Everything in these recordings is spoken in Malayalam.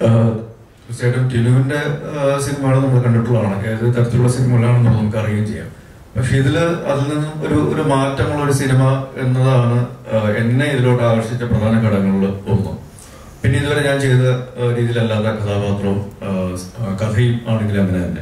ആഹ് തീർച്ചയായിട്ടും ടിനുവിന്റെ സിനിമകൾ നമ്മൾ കണ്ടിട്ടുള്ളതാണ് ഏത് തരത്തിലുള്ള സിനിമകളാണെന്ന് നമുക്ക് അറിയുകയും ചെയ്യാം പക്ഷെ ഇതില് അതിൽ നിന്നും ഒരു ഒരു മാറ്റമുള്ള ഒരു സിനിമ എന്നതാണ് ആഹ് എന്നെ ഇതിലോട്ട് ആകർഷിച്ച പ്രധാന ഘടകങ്ങളിൽ ഒന്ന് പിന്നെ ഇതുവരെ ഞാൻ ചെയ്ത ആഹ് രീതിയിലല്ലാത്ത കഥാപാത്രവും ആഹ് സ്- ആഹ് കഥയും ആണെങ്കിലും അങ്ങനെ തന്നെ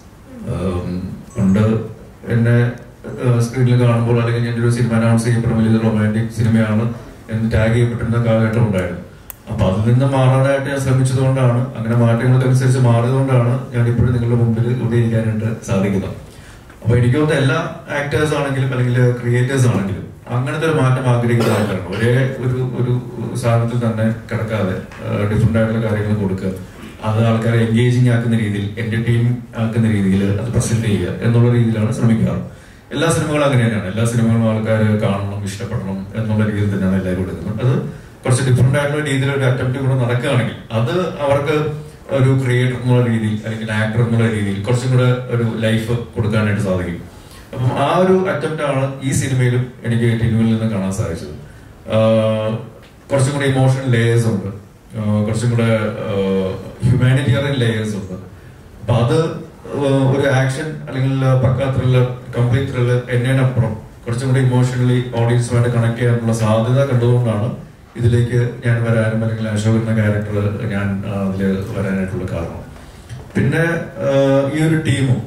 ആം, പണ്ട് എന്നെ സ്ക്രീനിൽ കാണുമ്പോൾ അല്ലെങ്കിൽ ഞാൻ ഒരു സിനിമ അനൗൺസ് ചെയ്യപ്പെടുമ്പോൾ ഇത് റൊമാൻറ്റിക് സിനിമയാണ് എന്ന് ടാഗ് ചെയ്യപ്പെട്ടിരുന്ന കാലഘട്ടം ഉണ്ടായിരുന്നു അപ്പൊ അതിൽ നിന്ന് മാറാനായിട്ട് ഞാൻ ശ്രമിച്ചതുകൊണ്ടാണ് അങ്ങനെ മാറ്റങ്ങൾക്കനുസരിച്ച് മാറിയതുകൊണ്ടാണ് ഞാൻ ഇപ്പോഴും നിങ്ങളുടെ മുമ്പിൽ ഇവിടെ ഇരിക്കാനായിട്ട് സാധിക്കുന്നത് അപ്പൊ എനിക്ക് തോന്നുന്നു എല്ലാ ആക്ടേഴ്സ് ആണെങ്കിലും അല്ലെങ്കിൽ ക്രിയേറ്റേഴ്സ് ആണെങ്കിലും അങ്ങനത്തെ ഒരു മാറ്റം ആഗ്രഹിക്കുന്ന ആൾക്കാരാണ് ഒരേ ഒരു ഒരു സാധനത്തിൽ തന്നെ കിടക്കാതെ ഡിഫറെന്റ് ആയിട്ടുള്ള കാര്യങ്ങൾ കൊടുക്കുക അത് ആൾക്കാരെ എൻഗേജിങ് ആക്കുന്ന രീതിയിൽ എന്റർടൈൻ ആക്കുന്ന രീതിയിൽ അത് പ്രസന്റ് ചെയ്യുക എന്നുള്ള രീതിയിലാണ് ശ്രമിക്കാറ് എല്ലാ സിനിമകളും അങ്ങനെ തന്നെയാണ് എല്ലാ സിനിമകളും ആൾക്കാർ കാണണം ഇഷ്ടപ്പെടണം എന്നുള്ള രീതിയിൽ തന്നെയാണ് എല്ലാവരും എടുക്കുന്നത് അത് കുറച്ച് ഡിഫറെന്റ് ആയിട്ടുള്ള രീതിയിൽ ഒരു അറ്റംപ്റ്റ് കൂടെ നടക്കുകയാണെങ്കിൽ അത് അവർക്ക് ഒരു ക്രിയേറ്റർ എന്നുള്ള രീതിയിൽ അല്ലെങ്കിൽ ആക്ടർ എന്നുള്ള രീതിയിൽ കുറച്ചും കൂടെ ഒരു ലൈഫ് കൊടുക്കാനായിട്ട് സാധിക്കും അപ്പം ആ ഒരു അറ്റംപ്റ്റ് ആണ് ഈ സിനിമയിലും എനിക്ക് ടിനുവിൽ നിന്ന് കാണാൻ സാധിച്ചത് ആഹ് കുറച്ചും കൂടെ ഇമോഷണൽ ലേയേഴ്സ് ഉണ്ട് ആഹ് കുറച്ചും കൂടെ ഹ്യൂമാനിറ്റേറിയൻ ലേയേഴ്സ് ഉണ്ട് അപ്പൊ അത് ആഹ് ഒരു ആക്ഷൻ അല്ലെങ്കിൽ പക്കാ ത്രില്ലർ കംപ്ലീറ്റ് ത്രില്ലർ എന്നതിനപ്പുറം കുറച്ചും കൂടി ഇമോഷണലി ഓഡിയൻസുമായിട്ട് കണക്ട് ചെയ്യാനുള്ള സാധ്യത കണ്ടതുകൊണ്ടാണ് ഇതിലേക്ക് ഞാൻ വരാനും അല്ലെങ്കിൽ അശോക് എന്ന ക്യാരക്ടർ ഞാൻ അതിൽ വരാനായിട്ടുള്ള കാരണം പിന്നെ ആഹ് ഈ ഒരു ടീമും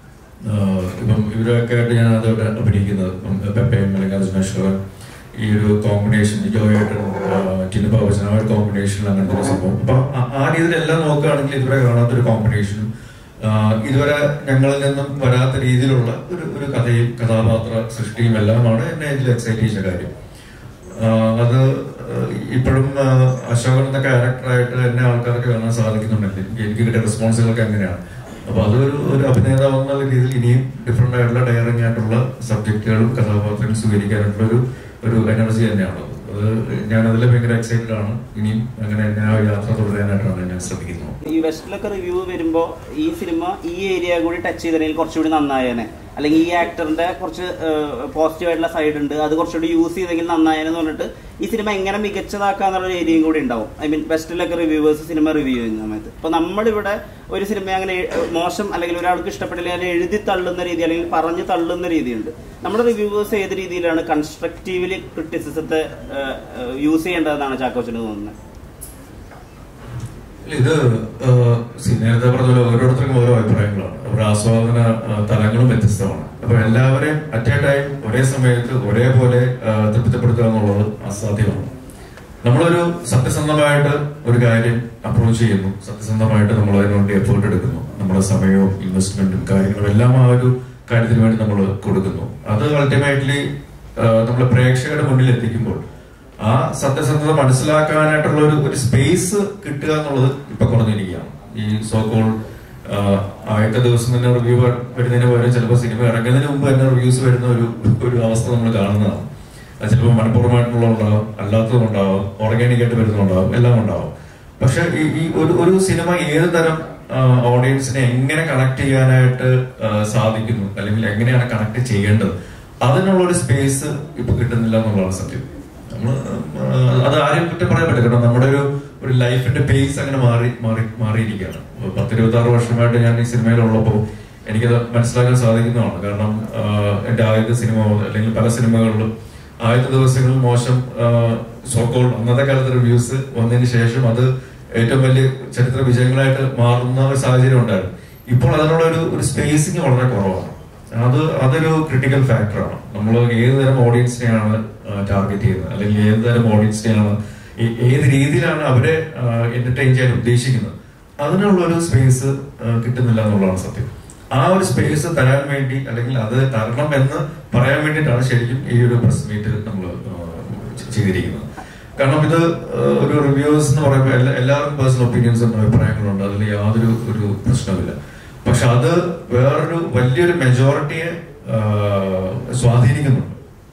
ആഹ് ഇപ്പം ഇവരൊക്കെ ആയിട്ട് ഞാൻ അത് അഭിനയിക്കുന്നത് ഇപ്പം പെപ്പയും അല്ലെങ്കിൽ അർജുന അശോകൻ ഈ ഒരു കോമ്പിനേഷൻ ജോയായിട്ടും ടിനു പവചന ആ ഒരു കോമ്പിനേഷനിൽ അങ്ങനത്തെ ഒരു സംഭവം അപ്പൊ ആ- ആ രീതിയിൽ എല്ലാം നോക്കുകയാണെങ്കിൽ ഇതുവരെ കാണാത്തൊരു കോമ്പിനേഷനും ആഹ് ഇതുവരെ ഞങ്ങളിൽ നിന്നും വരാത്ത രീതിയിലുള്ള ഒരു ഒരു കഥയും കഥാപാത്ര സൃഷ്ടിയും എല്ലാമാണ് എന്നെ ഇതിൽ എക്സൈറ്റ് ചെയ്ത കാര്യം ആഹ് അത് ആഹ് ഇപ്പോഴും ആഹ് അശോകൻ എന്ന ക്യാരക്ടറായിട്ട് എന്നെ ആൾക്കാർക്ക് കാണാൻ സാധിക്കുന്നുണ്ടെങ്കിൽ എനിക്ക് കിട്ടിയ റെസ്പോൺസുകളൊക്കെ അങ്ങനെയാണ് അപ്പൊ അതൊരു ഒരു അഭിനേതാവ് എന്നുള്ള രീതിയിൽ ഇനിയും ഡിഫറെന്റ് ആയിട്ടുള്ള ഡയറിംഗ് ആയിട്ടുള്ള സബ്ജക്റ്റുകളും കഥാപാത്രങ്ങളും സ്വീകരിക്കാനായിട്ടുള്ള ഒരു ഒരു എനർജി തന്നെയാണ് അത് ഞാൻ അതിൽ ഭയങ്കര എക്സൈറ്റഡ് ആണ് ഇനിയും അങ്ങനെ ഞാൻ ആ യാത്ര തുടരാനായിട്ടാണ് ഞാൻ ശ്രമിക്കുന്നത് ഈ വെസ്റ്റിലൊക്കെ റിവ്യൂ വരുമ്പോൾ ഈ സിനിമ ഈ ഏരിയ കൂടി ടച്ച് ചെയ്തിട്ടുണ്ടെങ്കിൽ കുറച്ചുകൂടി നന്നായേനെ അല്ലെങ്കിൽ ഈ ആക്ടറിന്റെ കുറച്ച് പോസിറ്റീവ് ആയിട്ടുള്ള സൈഡ് ഉണ്ട് അത് കുറച്ചുകൂടി യൂസ് ചെയ്തെങ്കിൽ നന്നായെന്ന് പറഞ്ഞിട്ട് ഈ സിനിമ എങ്ങനെ മികച്ചതാക്കാന്നുള്ള ഒരു ഏരിയയും കൂടി ഉണ്ടാവും ഐ മീൻ വെസ്റ്റിലൊക്കെ റിവ്യൂവേഴ്സ് സിനിമ റിവ്യൂ ചെയ്യുന്ന സമയത്ത് ഇപ്പൊ നമ്മളിവിടെ ഒരു സിനിമ അങ്ങനെ എ- മോശം അല്ലെങ്കിൽ ഒരാൾക്ക് ഇഷ്ടപ്പെട്ടില്ല അല്ലെങ്കിൽ എഴുതി തള്ളുന്ന രീതി അല്ലെങ്കിൽ പറഞ്ഞ് തള്ളുന്ന രീതിയുണ്ട് നമ്മുടെ റിവ്യൂവേഴ്സ് ഏത് രീതിയിലാണ് കൺസ്ട്രക്റ്റീവ്ലി ക്രിറ്റിസിസത്തെ യൂസ് ചെയ്യേണ്ടതെന്നാണ് ചാക്കോച്ചന് തോന്നുന്നത് ഇത് ആഹ്, സി- നേരത്തെ പറഞ്ഞ പോലെ ഓരോരുത്തർക്കും ഓരോ അഭിപ്രായങ്ങളാണ് അവരുടെ ആസ്വാദന ആഹ്, തലങ്ങളും വ്യത്യസ്തമാണ് അപ്പൊ എല്ലാവരെയും അറ്റ് എ ടൈം ഒരേ സമയത്ത് ഒരേപോലെ ആഹ്, തൃപ്തിപ്പെടുത്തുക എന്നുള്ളത് അസാധ്യമാണ് നമ്മളൊരു സത്യസന്ധമായിട്ട് ഒരു കാര്യം അപ്രോച്ച് ചെയ്യുന്നു സത്യസന്ധമായിട്ട് നമ്മൾ അതിനുവേണ്ടി എഫേർട്ട് എടുക്കുന്നു നമ്മുടെ സമയവും ഇൻവെസ്റ്റ്മെന്റും കാര്യങ്ങളും എല്ലാം ആ ഒരു കാര്യത്തിന് വേണ്ടി നമ്മൾ കൊടുക്കുന്നു അത് അൾട്ടിമേറ്റ്ലി നമ്മൾ പ്രേക്ഷകരുടെ മുന്നിൽ എത്തിക്കുമ്പോൾ ആ സത്യസന്ധത മനസ്സിലാക്കാനായിട്ടുള്ള ഒരു ഒരു സ്പേസ് കിട്ടുക എന്നുള്ളത് ഇപ്പൊ കുറഞ്ഞിരിക്കുകയാണ് ഈ സോക്കോൾ ആദ്യത്തെ ദിവസം തന്നെ റിവ്യൂ വരുന്നതിന് പകരം ചിലപ്പോൾ സിനിമ ഇറങ്ങുന്നതിന് മുമ്പ് തന്നെ റിവ്യൂസ് വരുന്ന ഒരു ഒരു അവസ്ഥ നമ്മൾ കാണുന്നതാണ് അത് ചിലപ്പോൾ മനഃപൂർവ്വമായിട്ടുള്ള ഉണ്ടാവും അല്ലാത്തതും ഉണ്ടാവും ഓർഗാനിക് ആയിട്ട് വരുന്നുണ്ടാവും എല്ലാം ഉണ്ടാവും പക്ഷെ ഈ ഈ ഒരു ഒരു സിനിമ ഏത് തരം ഓഡിയൻസിനെ എങ്ങനെ കണക്ട് ചെയ്യാനായിട്ട് ആ, സാധിക്കുന്നു അല്ലെങ്കിൽ എങ്ങനെയാണ് കണക്ട് ചെയ്യേണ്ടത് അതിനുള്ള ഒരു സ്പേസ് ഇപ്പൊ കിട്ടുന്നില്ല എന്നുള്ളതാണ് സത്യം നമ്മൾ അത് ആരെയും കുറ്റം പറയാൻ പറ്റില്ല കാരണം നമ്മുടെ ഒരു ഒരു ലൈഫിന്റെ പേസ് അങ്ങനെ മാറി മാറി മാറിയിരിക്കുകയാണ് പത്തിരുപത്തി ആറ് വർഷമായിട്ട് ഞാൻ ഈ സിനിമയിലുള്ളപ്പോൾ എനിക്കത് മനസ്സിലാക്കാൻ സാധിക്കുന്നതാണ് കാരണം ആ, എന്റെ ആദ്യത്തെ സിനിമ മുതൽ അല്ലെങ്കിൽ പല സിനിമകളിലും ആദ്യത്തെ ദിവസങ്ങളിൽ മോശം സോക്കോൾ അന്നത്തെ കാലത്തെ റിവ്യൂസ് വന്നതിന് ശേഷം അത് ഏറ്റവും വലിയ ചരിത്ര വിജയങ്ങളായിട്ട് മാറുന്ന ഒരു സാഹചര്യം ഉണ്ടായിരുന്നു ഇപ്പോൾ അതിനുള്ള ഒരു ഒരു സ്പേസിങ് വളരെ കുറവാണ് അത് അതൊരു ക്രിട്ടിക്കൽ ഫാക്ടറാണ് നമ്മൾ ഏത് തരം ഓഡിയൻസിനെയാണ് ടാർഗറ്റ് ചെയ്യുന്നത് അല്ലെങ്കിൽ ഏത് തരം ഓഡിയൻസിനെയാണ് ഏ- ഏത് രീതിയിലാണ് അവരെ എന്റർടൈൻ ചെയ്യാൻ ഉദ്ദേശിക്കുന്നത് അതിനുള്ള ഒരു സ്പേസ് കിട്ടുന്നില്ല എന്നുള്ളതാണ് സത്യം ആ ഒരു സ്പേസ് തരാൻ വേണ്ടി അല്ലെങ്കിൽ അത് തരണം എന്ന് പറയാൻ വേണ്ടിയിട്ടാണ് ശരിക്കും ഈ ഒരു പ്രസ് മീറ്റ് നമ്മൾ ചെയ്തിരിക്കുന്നത് കാരണം ഇത് ആ, ഒരു റിവ്യൂസ് എന്ന് പറയുമ്പോൾ എല്ലാ എല്ലാവർക്കും പേഴ്സണൽ ഒപ്പീനിയൻസും അഭിപ്രായങ്ങളുണ്ട് അതിൽ യാതൊരു ഒരു പ്രശ്നമില്ല പക്ഷെ അത് വേറൊരു വലിയൊരു മെജോറിറ്റിയെ സ്വാധീനിക്കുന്നുണ്ട്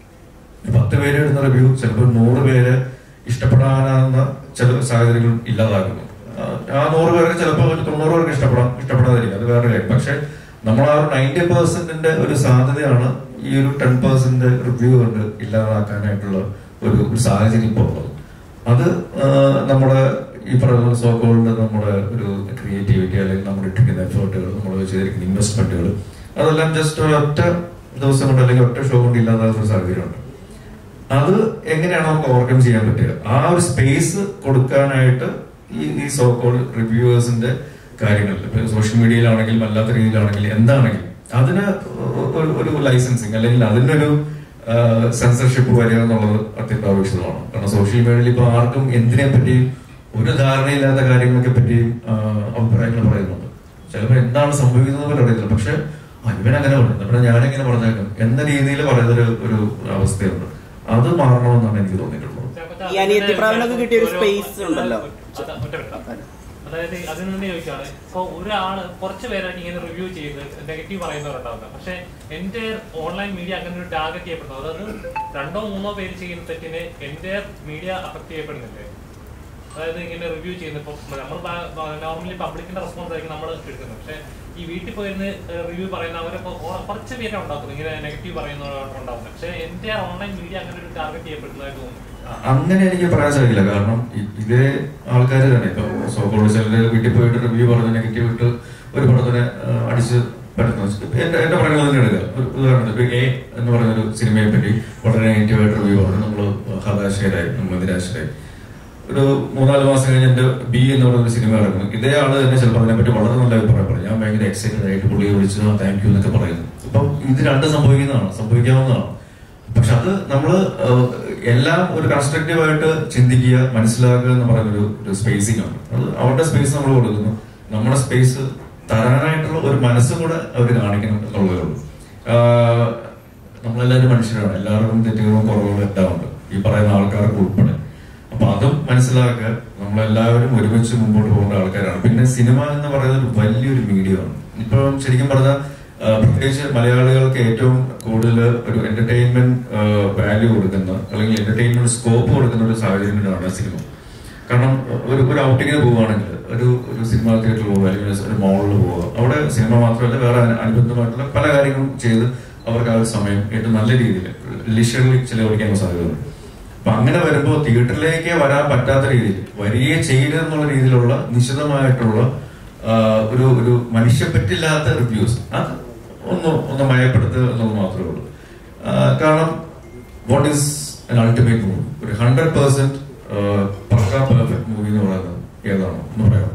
പത്ത് പേര് ഇടുന്ന റിവ്യൂ ചിലപ്പോൾ നൂറ് പേര് ഇഷ്ടപ്പെടാനാകുന്ന ചില സാഹചര്യങ്ങൾ ഇല്ലാതാക്കുന്നു ആ, ആ നൂറ് പേർക്ക് ചിലപ്പോൾ ഒരു തൊണ്ണൂറ് പേർക്ക് ഇഷ്ടപ്പെടാം ഇഷ്ടപ്പെടാതിരിക്കും അത് വേറെ കാര്യം പക്ഷെ നമ്മൾ ആ ഒരു നയൻറ്റി പെർസെന്റിന്റെ ഒരു സാധ്യതയാണ് ഈ ഒരു ടെൻ പെർസെന്റ് റിവ്യൂ കൊണ്ട് ഇല്ലാതാക്കാനായിട്ടുള്ള ഒരു ഒരു സാഹചര്യം ഇപ്പോൾ ഉള്ളത് അത് ആ, നമ്മുടെ ഈ പറയുന്ന സോക്കോളിന്റെ നമ്മുടെ ഒരു ക്രിയേറ്റിവിറ്റി അല്ലെങ്കിൽ നമ്മൾ ഇട്ടിരിക്കുന്ന എഫേർട്ടുകൾ നമ്മൾ ചെയ്തിരിക്കുന്ന ഇൻവെസ്റ്റ്മെന്റുകൾ അതെല്ലാം ജസ്റ്റ് ഒരൊറ്റ ദിവസം കൊണ്ട് അല്ലെങ്കിൽ ഒറ്റ ഷോ കൊണ്ട് ഇല്ലാതാകുന്ന ഒരു സാഹചര്യമുണ്ട് അത് എങ്ങനെയാണ് നമുക്ക് ഓവർകം ചെയ്യാൻ പറ്റുക ആ ഒരു സ്പേസ് കൊടുക്കാനായിട്ട് ഈ ഈ സോക്കോൾ റിവ്യൂവേഴ്സിന്റെ കാര്യങ്ങളിൽ ഇപ്പൊ സോഷ്യൽ മീഡിയയിലാണെങ്കിലും അല്ലാത്ത രീതിയിലാണെങ്കിലും എന്താണെങ്കിലും അതിന് ഒരു- ഒരു ലൈസൻസിങ് അല്ലെങ്കിൽ അതിനൊരു സെൻസർഷിപ്പ് വരിക എന്നുള്ളത് അത്യന്താപേക്ഷിതമാണ് കാരണം സോഷ്യൽ മീഡിയയിൽ ഇപ്പൊ ആർക്കും എന്തിനെ പറ്റിയും ഒരു ധാരണയില്ലാത്ത കാര്യങ്ങളൊക്കെ പറ്റിയും ആ, അഭിപ്രായങ്ങൾ പറയുന്നുണ്ട് ചിലപ്പോൾ എന്താണ് സംഭവിക്കുന്നത് പോലും അറിയില്ല പക്ഷെ ആ, ഇവൻ അങ്ങനെ പറഞ്ഞു നമ്മുടെ ഞാനെങ്ങനെ പറഞ്ഞേക്കാം എന്ന രീതിയിൽ പറയുന്നൊരു ഒരു അവസ്ഥയുണ്ട് അത് മാറണമെന്നാണ് എനിക്ക് തോന്നിയിട്ടുള്ളത് ഈ അനിയത്തിപ്രാവിനൊക്കെ കിട്ടിയ ഒരു space ഉണ്ടല്ലോ. അത- ഒറ്റ മിനിറ്റ്. അതായത് അതിൽ നിന്ന് ചോദിക്കുകയാണ് ഇപ്പൊ ഒരാള് കുറച്ച് പേരാണ് ഇങ്ങനെ റിവ്യൂ ചെയ്ത് നെഗറ്റീവ് പറയുന്നവരുണ്ടാവുന്നത് പക്ഷെ എന്റെ ഓൺലൈൻ മീഡിയ അങ്ങനെ ഒരു ടാർഗറ്റ് ചെയ്യപ്പെടുന്നു അതായത് രണ്ടോ മൂന്നോ പേര് ചെയ്യുന്ന തെറ്റിന് എന്റെ മീഡിയ അഫക്ട് ചെയ്യപ്പെടുന്നില്ലേ അതായത് ഇങ്ങനെ റിവ്യൂ ചെയ്യുന്ന ഇപ്പൊ നമ്മൾ നോർമലി പബ്ലിക്കിന്റെ റെസ്പോൺസ് ആയിരിക്കും നമ്മൾ എടുക്കുന്നത് പക്ഷെ ഈ വീട്ടിൽ പോയിരുന്ന് റിവ്യൂ പറയുന്ന അവരൊക്കെ ഓ- കുറച്ച് പേരെ ഉണ്ടാക്കുന്നത് ഇങ്ങനെ നെഗറ്റീവ് പറയുന്നവരാണ് ഉണ്ടാവുന്നത് പക്ഷെ എന്റെ ഓൺലൈൻ മീഡിയ അങ്ങനെ ഒരു ടാർഗറ്റ് ചെയ്യപ്പെടുന്നതായിട്ട് തോന്നുന്നു അങ്ങനെ എനിക്ക് പറയാൻ സാധിക്കില്ല കാരണം ഇ- ഇതേ ആൾക്കാർ തന്നെ ഇപ്പൊ സോക്കോൾ ചിലര് വീട്ടിൽ പോയിട്ട് റിവ്യൂ പറഞ്ഞ് നെഗറ്റീവ് ഇട്ട് ഒരു പടത്തിനെ ആ, അടിച്ച് പറ്റുന്നു എന്റെ എന്റെ പറയുന്നത് തന്നെ എടുക്കുക ഒരു ഉദാഹരണത്തിന് ഇപ്പൊ എ എന്ന് പറയുന്നൊരു സിനിമയെ പറ്റി വളരെ നെഗറ്റീവായിട്ട് റിവ്യൂ പറഞ്ഞു നമ്മൾ ഹതാശയിലായി നമ്മൾ നിരാശരായി ഒരു മൂന്നാല് മാസം കഴിഞ്ഞ് എന്റെ ബി എന്ന് പറയുന്ന സിനിമ ഇറങ്ങുന്നു ഇതേ ആള് തന്നെ ചിലപ്പോൾ അതിനെപ്പറ്റി വളരെ നല്ല അഭിപ്രായം പറയും ഞാൻ ഭയങ്കര എക്സൈറ്റഡ് ആയിട്ട് പുള്ളിയെ വിളിച്ച് താങ്ക് യു എന്നൊക്കെ പറയുന്നു അപ്പം ഇത് രണ്ട് സംഭവിക്കുന്നതാണ് സംഭവിക്കാവുന്നതാണ് പക്ഷെ അത് നമ്മൾ എല്ലാം ഒരു കൺസ്ട്രക്റ്റീവ് ആയിട്ട് ചിന്തിക്കുക മനസ്സിലാക്കുക എന്ന് പറയുന്ന ഒരു ഒരു സ്പേസിംഗ് ആണ് അത് അവരുടെ സ്പേസ് നമ്മൾ കൊടുക്കുന്നു നമ്മുടെ സ്പേസ് തരാനായിട്ടുള്ള ഒരു മനസ്സും കൂടെ അവർ കാണിക്കണം എന്നുള്ളതേ ഉള്ളൂ ആഹ് നമ്മളെല്ലാവരും മനുഷ്യരാണ് എല്ലാവർക്കും തെറ്റുകളും കുറവുകളും എല്ലാം ഉണ്ട് ഈ പറയുന്ന ആൾക്കാർക്ക് ഉൾപ്പെടെ അപ്പൊ അതും മനസ്സിലാക്കുക നമ്മളെല്ലാവരും ഒരുമിച്ച് മുമ്പോട്ട് പോകേണ്ട ആൾക്കാരാണ് പിന്നെ സിനിമ എന്ന് പറയുന്നത് ഒരു വലിയൊരു മീഡിയമാണ് ഇപ്പൊ ശരിക്കും പറഞ്ഞാൽ ആ, പ്രത്യേകിച്ച് മലയാളികൾക്ക് ഏറ്റവും കൂടുതൽ ഒരു എന്റർടൈൻമെന്റ് വാല്യൂ കൊടുക്കുന്ന അല്ലെങ്കിൽ എന്റർടൈൻമെന്റ് സ്കോപ്പ് കൊടുക്കുന്ന ഒരു സാഹചര്യമാണ് സിനിമ കാരണം ഒരു ഒരു ഔട്ടിങ്ങിന് പോവുകയാണെങ്കിൽ ഒരു ഒരു സിനിമ തിയേറ്ററിൽ പോവുക അല്ലെങ്കിൽ ഒരു മോളിൽ പോവുക അവിടെ സിനിമ മാത്രമല്ല വേറെ അനു- അനുബന്ധമായിട്ടുള്ള പല കാര്യങ്ങളും ചെയ്ത് അവർക്ക് ആ ഒരു സമയം ഏറ്റവും നല്ല രീതിയിൽ ലിഷറിൽ ചിലവഴിക്കാനുള്ള സാധ്യതയുണ്ട് അപ്പൊ അങ്ങനെ വരുമ്പോൾ തിയേറ്ററിലേക്ക് വരാൻ പറ്റാത്ത രീതിയിൽ വരികയെ ചെയ്യരുത് എന്നുള്ള രീതിയിലുള്ള നിശ്ചിതമായിട്ടുള്ള ആ, ഒരു ഒരു മനുഷ്യപ്പറ്റില്ലാത്ത റിവ്യൂസ് അത് ഒന്ന് ഒന്ന് മയപ്പെടുത്തുക എന്നുള്ളത് മാത്രമേ ഉള്ളൂ ആ, കാരണം what is an ultimate movie ഒരു ഹൺഡ്രഡ് പെർസെന്റ് പക്കാ പെർഫെക്റ്റ് മൂവി എന്ന് പറയുന്നത് ഏതാണോ എന്ന് പറയാം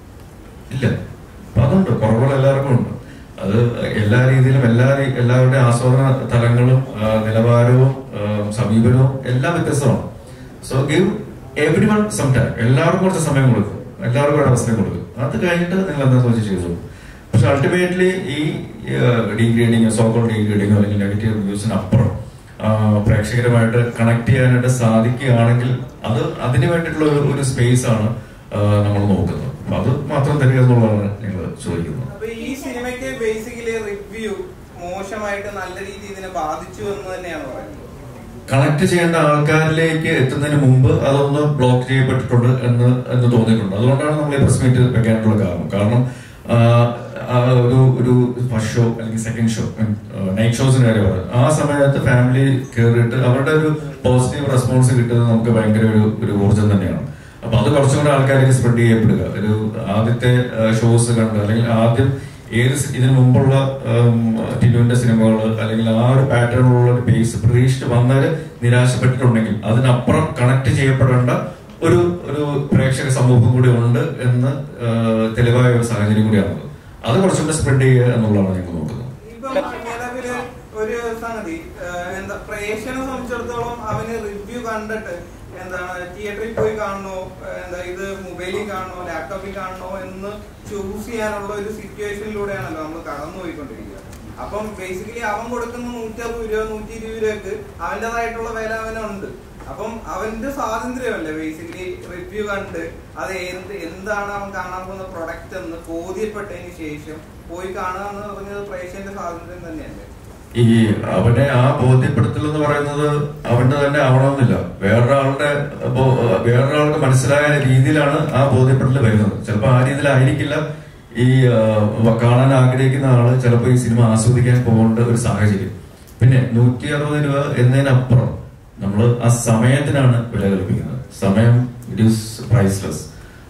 ഇല്ല അപ്പൊ അതുണ്ട് കുറവുകൾ എല്ലാവർക്കും ഉണ്ട് അത് എല്ലാ രീതിയിലും എല്ലാ രീ- എല്ലാവരുടെയും ആസ്വാദന തലങ്ങളും ആ, നിലവാരവും ആ, സമീപനവും എല്ലാം വ്യത്യസ്തമാണ് so give everyone some time എല്ലാവർക്കും കുറച്ച് സമയം കൊടുക്കും എല്ലാവർക്കും ഒരു അവസരം കൊടുക്കും അത് കഴിഞ്ഞിട്ട് നിങ്ങൾ എന്താണെന്ന് വെച്ച് ചെയ്തു പക്ഷെ അൾട്ടിമേറ്റ്ലി ഈ ഡീഗ്രേഡിങ് സോക്കോൾ ഡീഗ്രേഡിങ് അല്ലെങ്കിൽ നെഗറ്റീവ് റിവ്യൂസിന് അപ്പുറം ആ, പ്രേക്ഷകരുമായിട്ട് കണക്ട് ചെയ്യാനായിട്ട് സാധിക്കുകയാണെങ്കിൽ അത് അതിന് വേണ്ടിയിട്ടുള്ള ഒരു ഒരു സ്പേസ് ആണ് നമ്മൾ നോക്കുന്നത് അപ്പൊ അത് മാത്രം തരിക എന്നുള്ളതാണ് ഞങ്ങൾ ചോദിക്കുന്നത് അപ്പൊ ഈ സിനിമയ്ക്ക് ബേസിക്കലി റിവ്യൂ മോശമായിട്ട് നല്ല രീതിയിൽ ഇതിനെ ബാധിച്ചു എന്ന് തന്നെയാണ് പറയുന്നത് കണക്ട് ചെയ്യേണ്ട ആൾക്കാരിലേക്ക് എത്തുന്നതിന് മുമ്പ് അതൊന്ന് ബ്ലോക്ക് ചെയ്യപ്പെട്ടിട്ടുണ്ട് എന്ന് എന്ന് തോന്നിയിട്ടുണ്ട് അതുകൊണ്ടാണ് നമ്മൾ ഈ പ്രസ് മീറ്റ് വെക്കാനുള്ള കാരണം കാരണം ആ, ആ ഒരു ഒരു ഫസ്റ്റ് ഷോ അല്ലെങ്കിൽ സെക്കൻഡ് ഷോ നൈറ്റ് ഷോസിന് കാര്യം പറയാം ആ സമയത്ത് ഫാമിലി കയറിയിട്ട് അവരുടെ ഒരു പോസിറ്റീവ് റെസ്പോൺസ് കിട്ടുന്നത് നമുക്ക് ഭയങ്കര ഒരു ഒരു ഊർജ്ജം തന്നെയാണ് അപ്പൊ അത് കുറച്ചും കൂടെ ആൾക്കാർക്ക് സ്പ്രെഡ് ചെയ്യപ്പെടുക ഒരു ആദ്യത്തെ ഷോസ് കണ്ട് അല്ലെങ്കിൽ ആദ്യം ഏത് സി- ഇതിനു മുമ്പുള്ള ടിനുവിന്റെ സിനിമകൾ അല്ലെങ്കിൽ ആ ഒരു പാറ്റേണിലുള്ള ഒരു ബേസ് പ്രതീക്ഷിച്ച് വന്നാൽ നിരാശപ്പെട്ടിട്ടുണ്ടെങ്കിൽ അതിനപ്പുറം കണക്ട് ചെയ്യപ്പെടേണ്ട ഒരു ഒരു പ്രേക്ഷക സമൂഹം കൂടി ഉണ്ട് എന്ന് ആ, തെളിവായ ഒരു സാഹചര്യം കൂടിയാണ് അത് കുറച്ചുകൂടെ സ്പ്രെഡ് ചെയ്യുക എന്നുള്ളതാണ് ഞങ്ങൾ നോക്കുന്നത് ഇപ്പം നിലവില് ഒരു സംഗതി ഏഹ്, എന്താ പ്രേക്ഷകനെ സംബന്ധിച്ചിടത്തോളം അവന് റിവ്യൂ കണ്ടിട്ട് എന്താണ് തിയേറ്ററിൽ പോയി കാണണോ ഏഹ്, എന്താ ഇത് മൊബൈലിൽ കാണണോ ലാപ്ടോപ്പിൽ കാണണോ എന്ന് ചൂസ് ചെയ്യാനുള്ള ഒരു സിറ്റുവേഷനിലൂടെയാണല്ലോ നമ്മൾ കടന്നു പോയിക്കൊണ്ടിരിക്കുക അപ്പം ബേസിക്കലി അവൻ കൊടുക്കുന്ന നൂറ്ററുപത് രൂപ നൂറ്റി ഇരുപത് രൂപക്ക് അവൻ്റെതായിട്ടുള്ള വില അവനുണ്ട് അപ്പം അവന്റെ സ്വാതന്ത്ര്യമല്ലേ ബേസിക്കലി റിവ്യൂ കണ്ട് അത് എന്ത് എന്താണ് അവൻ കാണാൻ പോകുന്ന പ്രൊഡക്റ്റ് എന്ന് ബോധ്യപ്പെട്ടതിന് ശേഷം പോയി കാണുക എന്ന് പറഞ്ഞത് പ്രേക്ഷകന്റെ സ്വാതന്ത്ര്യം തന്നെയല്ലേ ഈ അവനെ ആ ബോധ്യപ്പെടുത്തൽ എന്ന് പറയുന്നത് അവന്റെ തന്നെ ആവണമെന്നില്ല വേറൊരാളുടെ ബോ- വേറൊരാൾക്ക് മനസ്സിലായ രീതിയിലാണ് ആ ബോധ്യപ്പെടൽ വരുന്നത് ചിലപ്പോൾ ആ രീതിയിലായിരിക്കില്ല ഈ ആ, കാണാൻ ആഗ്രഹിക്കുന്ന ആള് ചിലപ്പോൾ ഈ സിനിമ ആസ്വദിക്കാൻ പോകേണ്ട ഒരു സാഹചര്യം പിന്നെ നൂറ്റി അറുപത് രൂപ എന്നതിനപ്പുറം നമ്മൾ ആ സമയത്തിനാണ് വില കൽപ്പിക്കുന്നത് സമയം ഇറ്റ് ഈസ് പ്രൈസ്ലെസ്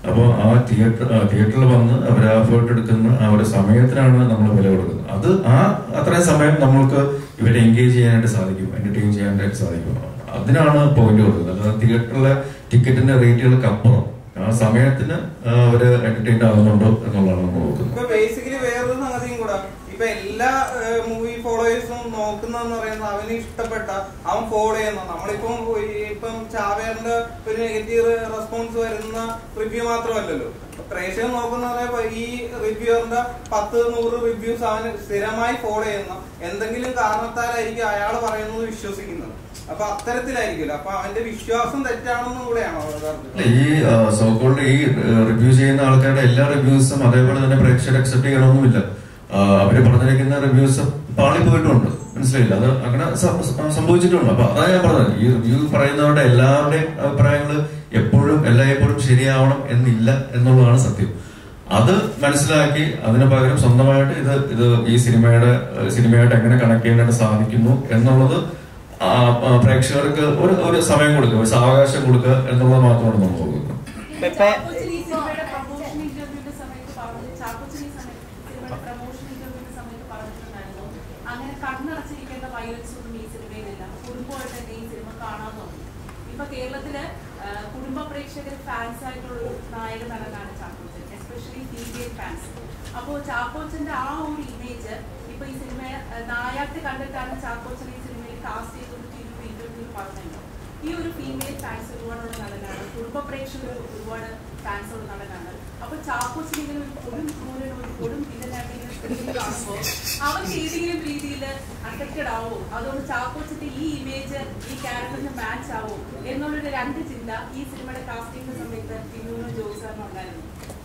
അപ്പോൾ ആ തിയേറ്റർ തിയേറ്ററിൽ വന്ന് അവർ ആ എഫേർട്ട് എടുക്കുന്ന ആ ഒരു സമയത്തിനാണ് നമ്മൾ വില കൊടുക്കുന്നത് അത് ആ അത്രയും സമയം നമ്മൾക്ക് ഇവരെ എൻഗേജ് ചെയ്യാനായിട്ട് സാധിക്കും എന്റർടൈൻ ചെയ്യാനായിട്ട് സാധിക്കും അതിനാണ് പോയിന്റ് കൊടുക്കുന്നത് അല്ലാതെ തിയേറ്ററിലെ ടിക്കറ്റിന്റെ റേറ്റുകൾക്ക് അപ്പുറം ആ സമയത്തിന് ആ, അവര് എന്റർടൈൻ ആകുന്നുണ്ടോ എന്നുള്ളതാണ് നമ്മൾ നോക്കുന്നത് ഇപ്പൊ ബേസിക്കലി വേറൊരു സംഗതിയും കൂടെ ഇപ്പൊ എല്ലാ മൂവി ഫോളോവേഴ്സും നോക്കുന്നതെന്ന് പറയുന്നത് അവന് ഇഷ്ടപ്പെട്ട അവൻ ഫോളോ ചെയ്യുന്ന നമ്മളിപ്പം ഈ- ഇപ്പം ചാവേറിന്റെ ഒരു നെഗറ്റീവ് റെസ്പോൺസ് വരുന്ന റിവ്യൂ മാത്രമല്ലല്ലോ പ്രേക്ഷകർ നോക്കുന്ന പറയുമ്പോ ഈ റിവ്യൂറിന്റെ പത്ത് നൂറ് റിവ്യൂസ് അവന് സ്ഥിരമായി ഫോളോ ചെയ്യുന്ന എന്തെങ്കിലും കാരണത്താലായിരിക്കും അയാൾ പറയുന്നത് വിശ്വസിക്കുന്നത് അപ്പൊ അത്തരത്തിലായിരിക്കുമല്ലോ അപ്പൊ അവന്റെ വിശ്വാസം തെറ്റാണെന്നും കൂടെയാണോ യഥാർത്ഥത്തിൽ ഈ സോക്കോൾഡ് ഈ റിവ്യൂ ചെയ്യുന്ന ആൾക്കാരുടെ എല്ലാ റിവ്യൂസും അതേപോലെ തന്നെ പ്രേക്ഷകർ അക്സെപ്റ്റ് ചെയ്യണമെന്നുമില്ല ആ, അവര് പറഞ്ഞിരിക്കുന്ന റിവ്യൂസ് പാളി പോയിട്ടുണ്ട് മനസ്സിലായില്ല അത് അങ്ങനെ സം- സം- സംഭവിച്ചിട്ടുണ്ട് അപ്പൊ അതാണ് ഞാൻ പറഞ്ഞത് ഈ റിവ്യൂ പറയുന്നവരുടെ എല്ലാവരുടെയും അഭിപ്രായങ്ങൾ എപ്പോഴും എല്ലായ്പ്പോഴും ശരിയാവണം എന്നില്ല എന്നുള്ളതാണ് സത്യം അത് മനസ്സിലാക്കി അതിന് പകരം സ്വന്തമായിട്ട് ഇത് ഇത് ഈ സിനിമയുടെ ഏഹ്, സിനിമയായിട്ട് എങ്ങനെ കണക്ട് ചെയ്യാനായിട്ട് സാധിക്കുന്നു എന്നുള്ളത് ആ, ആ, പ്രേക്ഷകർക്ക് ഒരു ഒരു സമയം കൊടുക്കുക ഒരു സാവകാശം കൊടുക്കുക എന്നുള്ളത് മാത്രമാണ് നമ്മൾ നോക്കുന്നത് പെപ്പെ ചാക്കോച്ചൻ ഈ സിനിമയുടെ പ്രൊമോഷൻ ഇന്റർവ്യൂവിന്റെ സമയത്ത് പറഞ്ഞു ചാക്കോച്ചൻ ഈ സമയത്ത് സിനിമയുടെ പ്രൊമോഷൻ ഇന്റർവ്യൂവിന്റെ സമയത്ത് പറഞ്ഞിട്ടുണ്ടായിരുന്നു അങ്ങനെ കണ്ണടച്ചിരിക്കേണ്ട വയലൻസ് ഒന്നും ഈ സിനിമയിലില്ല കുടുംബമായിട്ട് തന്നെ ഈ സിനിമ കാണാൻ തോന്നി ഇപ്പൊ കേരളത്തില് ആ, കുടുംബ പ്രേക്ഷകർ ഫാൻസ് ആയിട്ടുള്ള ഒരു നായക നടനാണ് ചാക്കോച്ചൻ എസ്പെഷ്യലി ഫീമെയിൽ ഫാൻസ് അപ്പോൾ ചാക്കോച്ചന്റെ ആ ഒരു ഇമേജ് ഇപ്പൊ ഈ സിനിമ നായാട്ട് കണ്ടിട്ടാണ് ചാക്കോച്ചൻ ഈ സിനിമയിൽ കാസ്റ്റ് ചെയ്തത് ഒരു ഇന്റർവ്യൂവിൽ പറഞ്ഞല്ലോ ഈ ഒരു ഫീമെയിൽ ഫാൻസ് ഒരുപാടുള്ള നടനാണ് കുടുംബ പ്രേക്ഷകർ ഒരുപാട് ഫാൻസ് ഉള്ള നടനാണ് അപ്പൊ ചാക്കോച്ചിന് ഇങ്ങനെ ഒരു കൊടും ക്രൂരൻ ഒരു കൊടും വില്ലനായിട്ട് ഇങ്ങനെ സ്ക്രീനിൽ കാണുമ്പോൾ അവർക്ക് ഏതെങ്കിലും രീതിയിൽ അഫക്റ്റഡ് ആവോ അതുകൊണ്ട് ചാക്കോച്ചിന്റെ ഈ ഇമേജ് ഈ ക്യാരക്ടറിന് മാച്ച് ആവോ എന്നുള്ളൊരു രണ്ട് ചിന്ത ഈ സിനിമയുടെ കാസ്റ്റിംഗ് സമയത്ത് ടിനൂനോ ജോസാറിനും ഉണ്ടായിരുന്നു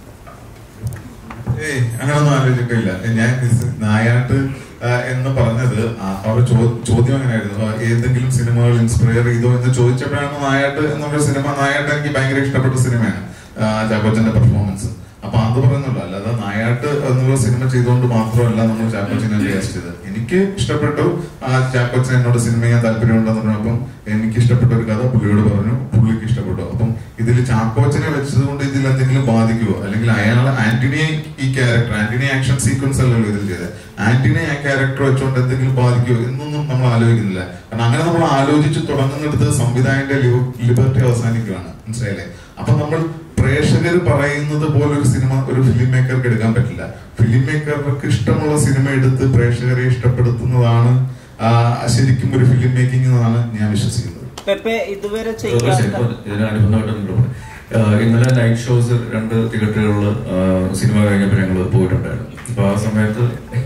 ഏയ് അങ്ങനൊന്നും ആലോചിക്കില്ല ഞാൻ ഇത് നായാട്ട് ആ, എന്ന് പറഞ്ഞത് ആ, അവരുടെ ചോ- ചോദ്യം എങ്ങനെയായിരുന്നു ആ, ഏതെങ്കിലും സിനിമകൾ ഇൻസ്പയർ ചെയ്തോ എന്ന് ചോദിച്ചപ്പോഴാണ് നായാട്ട് എന്നുള്ള സിനിമ നായാട്ട് എനിക്ക് ഭയങ്കര ഇഷ്ടപ്പെട്ട സിനിമയാണ് ആ, ചാക്കോച്ചന്റെ പെർഫോമൻസ് അപ്പൊ അത് പറയുന്നുള്ളൂ അല്ലാതെ നായാട്ട് എന്നുള്ള സിനിമ ചെയ്തുകൊണ്ട് മാത്രമല്ല നമ്മൾ ചാക്കോച്ചിനെ റിയാസ്റ്റ് ചെയ്തത് എനിക്ക് ഇഷ്ടപ്പെട്ടു ആ ചാക്കോച്ചൻ എന്നോട് സിനിമ ചെയ്യാൻ താല്പര്യമുണ്ടെന്ന് പറഞ്ഞപ്പം എനിക്ക് ഇഷ്ടപ്പെട്ട ഒരു കഥ പുള്ളിയോട് പറഞ്ഞു പുള്ളിക്ക് ഇഷ്ടപ്പെട്ടു അപ്പം ഇതിൽ ചാക്കോച്ചനെ വെച്ചതുകൊണ്ട് ഇതിൽ എന്തെങ്കിലും ബാധിക്കുമോ അല്ലെങ്കിൽ അയാൾ ആന്റണിയെ ഈ ക്യാരക്ടർ ആന്റണി ആക്ഷൻ സീക്വൻസ് അല്ലല്ലോ ഇതിൽ ചെയ്തത് ആന്റണി ആ ക്യാരക്ടർ വെച്ചുകൊണ്ട് എന്തെങ്കിലും ബാധിക്കുമോ എന്നൊന്നും നമ്മൾ ആലോചിക്കുന്നില്ല കാരണം അങ്ങനെ നമ്മൾ ആലോചിച്ച് തുടങ്ങുന്നിടത്ത് സംവിധായകന്റെ ലിബർട്ടി അവസാനിക്കുകയാണ് മനസ്സിലായില്ലേ അപ്പൊ നമ്മൾ പ്രേക്ഷകർ പറയുന്നത് പോലെ ഒരു സിനിമ ഒരു ഫിലിം മേക്കർക്ക് എടുക്കാൻ പറ്റില്ല ഫിലിം മേക്കർക്ക് ഇഷ്ടമുള്ള സിനിമ എടുത്ത് പ്രേക്ഷകരെ ഇഷ്ടപ്പെടുത്തുന്നതാണ് ആ, ശരിക്കും ഒരു ഫിലിം മേക്കിംഗ് എന്നാണ് ഞാൻ വിശ്വസിക്കുന്നത് പെപ്പെ ഇതുവരെ തീർച്ചയായും. ചെയ്യാത്ത ഇപ്പൊ ഇതിനനുബന്ധമായിട്ട് നിങ്ങളോട് ആഹ് ഇന്നലെ നൈറ്റ് ഷോസ് രണ്ട് തിയേറ്ററുകളിൽ സിനിമ കഴിഞ്ഞപ്പോൾ ഞങ്ങൾ പോയിട്ടുണ്ടായിരുന്നു അപ്പൊ ആ സമയത്ത്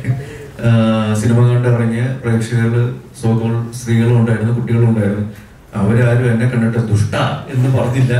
ആഹ് സിനിമ കണ്ടിറങ്ങിയ പ്രേക്ഷകരിൽ സോകോൾ സ്ത്രീകളും ഉണ്ടായിരുന്നു കുട്ടികളും ഉണ്ടായിരുന്നു അവരാരും എന്നെ കണ്ടിട്ട് ദുഷ്ട എന്ന് പറഞ്ഞില്ല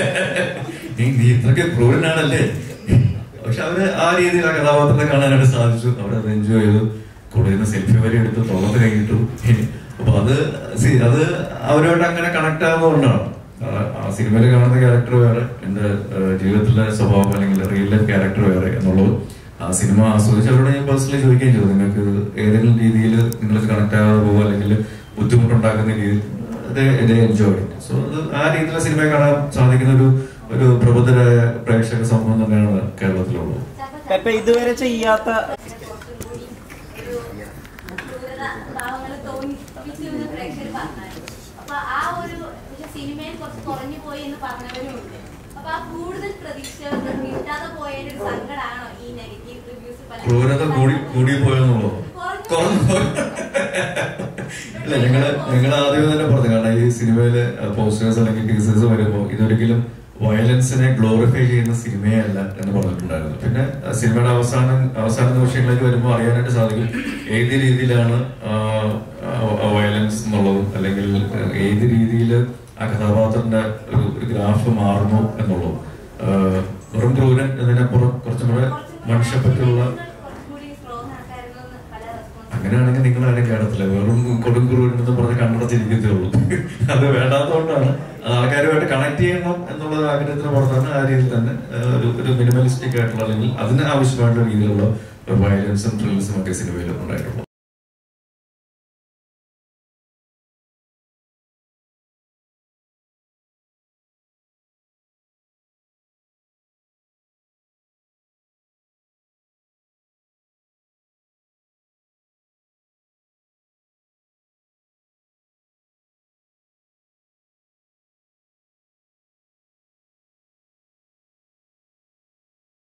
നീ നീ ഇത്രയ്ക്ക് ക്രൂരനാണല്ലേ പക്ഷെ അവര് ആ രീതിയിൽ ആ കഥാപാത്രത്തെ കാണാനായിട്ട് സാധിച്ചു അവരത് എൻജോയ് ചെയ്തു കൂടെ നിന്ന് സെൽഫി വരെ എടുത്ത് തോന്നത്ത് കഴിഞ്ഞിട്ടു അപ്പൊ അത് സി- അത് അവരോട് അങ്ങനെ കണക്ട് ആകുന്നതുകൊണ്ടാണ് ആ- ആ സിനിമയിൽ കാണുന്ന ക്യാരക്ടർ വേറെ എന്റെ ഏഹ്, ജീവിതത്തിലെ സ്വഭാവം അല്ലെങ്കിൽ റിയൽ ലൈഫ് ക്യാരക്ടർ വേറെ എന്നുള്ളത് ആ സിനിമ ആസ്വദിച്ചവരോട് ഞാൻ പേഴ്സണലി ചോദിക്കുകയും ചെയ്തു നിങ്ങൾക്ക് ഏതെങ്കിലും രീതിയിൽ നിങ്ങൾക്ക് കണക്ട് ആകാതെ പോകുക അല്ലെങ്കിൽ ബുദ്ധിമുട്ടുണ്ടാക്കുന്ന രീതിയിൽ ഇത് എൻജോയ് സോ അത് ആ രീതിയിലുള്ള സിനിമ കാണാൻ സാധിക്കുന്ന ഒരു ഒരു പ്രബുദ്ധരായ പ്രേക്ഷക സമൂഹം തന്നെയാണ് കേരളത്തിലുള്ളത് പെപ്പെ ഇതുവരെ ചെയ്യാത്ത കുറച്ചുകൂടി ഒരു ക്രൂരത ഭാവങ്ങള് തോന്നിപ്പിച്ചു എന്ന് പ്രേക്ഷകർ പറഞ്ഞായിരുന്നു അപ്പൊ ആ ഒരു പക്ഷെ സിനിമയിൽ കുറച്ച് കുറഞ്ഞു പോയി എന്ന് പറഞ്ഞവരും ഉണ്ട് അപ്പൊ ആ കൂടുതൽ പ്രതീക്ഷകൾ കിട്ടാതെ പോയതിന്റെ ഒരു സങ്കടമാണോ ഈ നെഗറ്റീവ് റിവ്യൂസ് ക്രൂരത കൂടി കൂടി പോയെന്നുള്ളതോ കുറഞ്ഞു പോയി ഇല്ല ഞങ്ങള് ഞങ്ങൾ ആദ്യം തന്നെ പറഞ്ഞു കാരണം ഈ സിനിമയിലെ പോസ്റ്റേഴ്സ് അല്ലെങ്കിൽ ടീസേഴ്സ് വരുമ്പോൾ ഇതൊരിക്കലും വയലൻസിനെ ഗ്ലോറിഫൈ ചെയ്യുന്ന സിനിമയേ അല്ല എന്ന് പറഞ്ഞിട്ടുണ്ടായിരുന്നു പിന്നെ ആ സിനിമയുടെ അവസാനം അവസാന നിമിഷങ്ങളിലേക്ക് വരുമ്പോൾ അറിയാനായിട്ട് സാധിക്കും ഏത് രീതിയിലാണ് വയലൻസ് എന്നുള്ളതും അല്ലെങ്കിൽ ഏത് രീതിയിൽ ആ കഥാപാത്രത്തിന്റെ ഒരു ഒരു ഗ്രാഫ് മാറുന്നു എന്നുള്ളതും ആ, വെറും ക്രൂരൻ എന്നതിനപ്പുറം കുറച്ചും കൂടെ മനുഷ്യപ്പറ്റുള്ള കുറച്ചുകൂടി സ്ട്രോങ് ആക്കായിരുന്നു എന്ന് പല റെസ്പോൺസ് അങ്ങനെയാണെങ്കിൽ നിങ്ങൾ ആരും കാണത്തില്ല വെറും കൊടുങ്കുറുവെന്ന് പറഞ്ഞ് കണ്ണടച്ചിരിക്കത്തേ ഉള്ളൂ അത് വേണ്ടാത്തതുകൊണ്ടാണ് ആൾക്കാരുമായിട്ട് കണക്ട് ചെയ്യണം എന്നുള്ള ആഗ്രഹത്തിന് പുറത്താണ് ആ രീതിയിൽ തന്നെ ആ, ഒരു ഒരു മിനിമലിസ്റ്റിക് ആയിട്ടുള്ള അല്ലെങ്കിൽ അതിന് ആവശ്യമായിട്ടുള്ള രീതിയിലുള്ള വയലൻസും ത്രിൽസും ഒക്കെ സിനിമയിൽ ഉണ്ടായിട്ടുള്ളത്